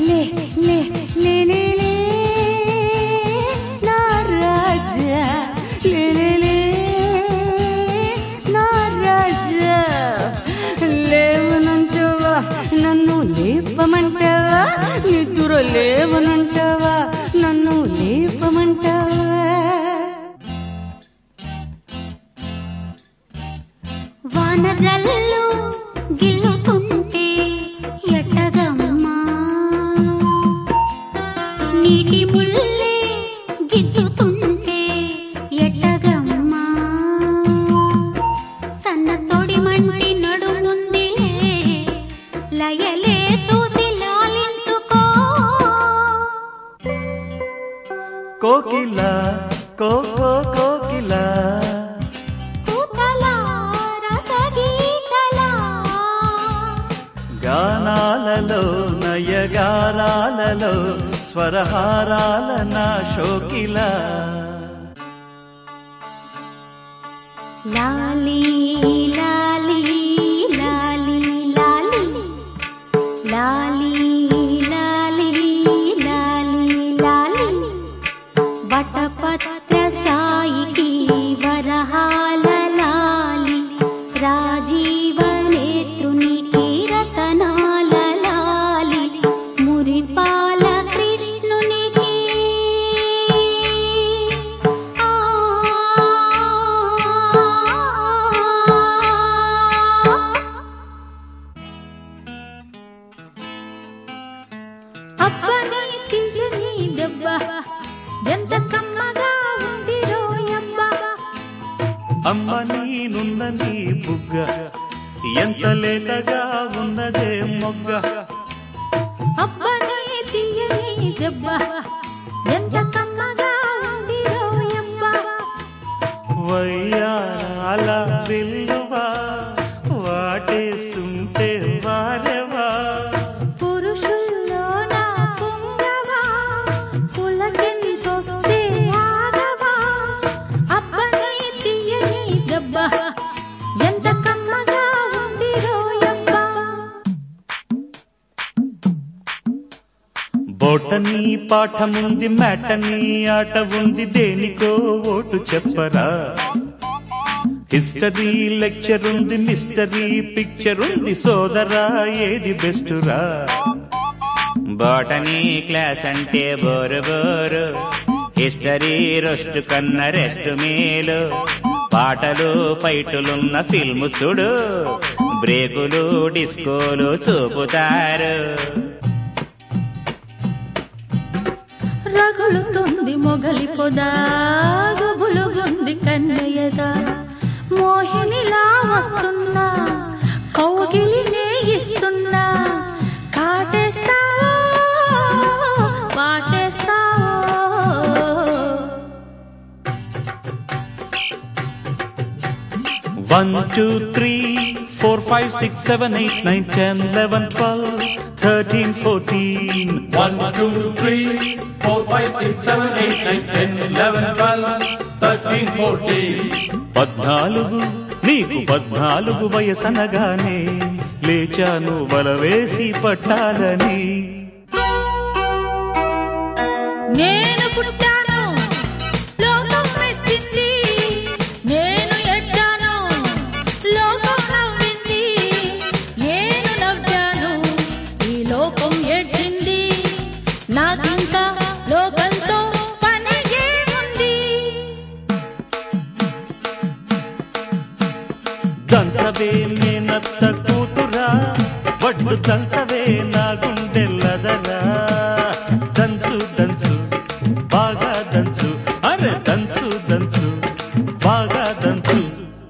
లే లే లే లే లే నా రాజా లే లే లే నా రాజా లేవనంటావా నన్ను లేపమంటావా నిద్ర లేవనంటావా నన్ను లేపమంటావా వాన జల్లు గిల్లుతుంటే ఎట్టగమ్మా నీటి ముల్లే గిచ్చుతుంటే ఎట్టగమ్మా సన్న తొడి మంటి నడుముందిలే లయలే చూసి లాలించుకో కోకిల కోకో కోకిల కూతలా రసగీతలా గానాలలో నయగారాలలో స్వరహారాల నా శోకిల లాలి లాలి లాలి లాలి లాలి లాలి లాలి లాలి వటపత్ర సాయికి వరహాల లాలి రాజీవ నేత్రునికి రతనాల లాలి మురిపాల కృష్ణునికి ఆ అబ్బని తీయని దెబ్బ ఎంత కమ్మగా ఉంది రోయబ్బ అమ్మ నీనున్న నీ బుగ్గ ఎంత లేతగా ఉన్నదే మొగ్గ అబ్బని తీయని దెబ్బ ఎంత కమ్మగా ఉంది రోయబ్బ వయ్యాల విల్లువా వాటేస్తుంటే వారెవా పురుషుల్లో నా పుంగవా పులకెంతొస్తే ఆగవా అబ్బని తీయని దెబ్బ ఎంత కమ్మగా ఉంది రోయబ్బ బోటనీ పాఠముంది మేటనీ ఆట ఉంది దేనికో ఓటు చెప్పరా హిస్టరీ లెక్చర్ ఉంది మిస్టరీ పిక్చర్ ఉంది సోదరా ఏది బెస్ట్ రా బోటనీ క్లాస్ అంటే బోరు బోరు హిస్టరీ రొస్ట్ కన్న రెస్ట్ మేలు పాటలు ఫైటులున్న ఫిల్మ్ చూడు బ్రేకులు డిస్కోలు చూపుతారు రగులుతుంది మొగలి పొద గుబులుగుంది కన్నయ్యద మోహినిలా వస్తున్నా కౌగిలినే ఇస్తున్నా కాటేస్తావో వాటేస్తావో one two three four five six seven eight nine ten eleven twelve thirteen fourteen One, two, three, four, five, six, seven, eight, nine, ten, eleven, twelve, thirteen, fourteen. పద్నాలుగు నీకు పద్నాలుగు వయసనగానే లేచాను వలవేసి పట్టాలని నేను పుట్టాను లోకం మెచ్చింది నేను ఎడ్డాను లోకం నవ్వింది నేను నవ్వాను ఈ లోకం ఎడ్డింది నాకింకా లోకంతో పని ఏముంది దంచవే మేనత్త కూతురా వడ్డు దంచవే నా గుండెల్లదరా దంచు దంచు బాగా దంచు అరే దంచు దంచు బాగా దంచు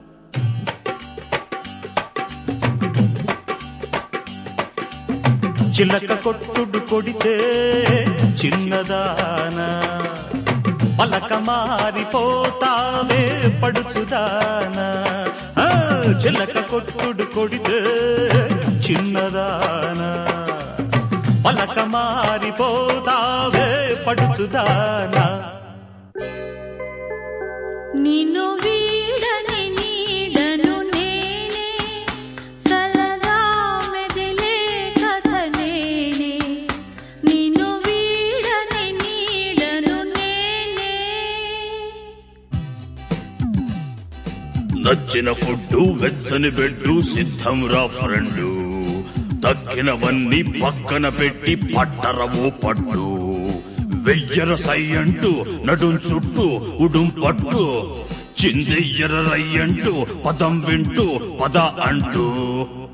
చిలక కొట్టుడు కొడితే చిన్నదానా పలక మారిపోతావే పడుచుదానా ఆ, చిలక కొట్టుడు కొడితే చిన్నదానా పలక మారిపోతావే పడుచుదానా నిన్ను వీడని నీడను నేనే కలగా మెదిలే కథ నేనే నీ నచ్చిన ఫుడ్డు వెచ్చని బెడ్డు సిద్ధం రా ఫ్రెండు తక్కినవన్నీ పక్కన పెట్టి పట్టరవో పట్టు వెయ్యర సై అంటూ నడుం చుట్టూ ఉడుం పట్టు చిందెయ్యర రయ్యంటూ పదం వింటూ పద అంటూ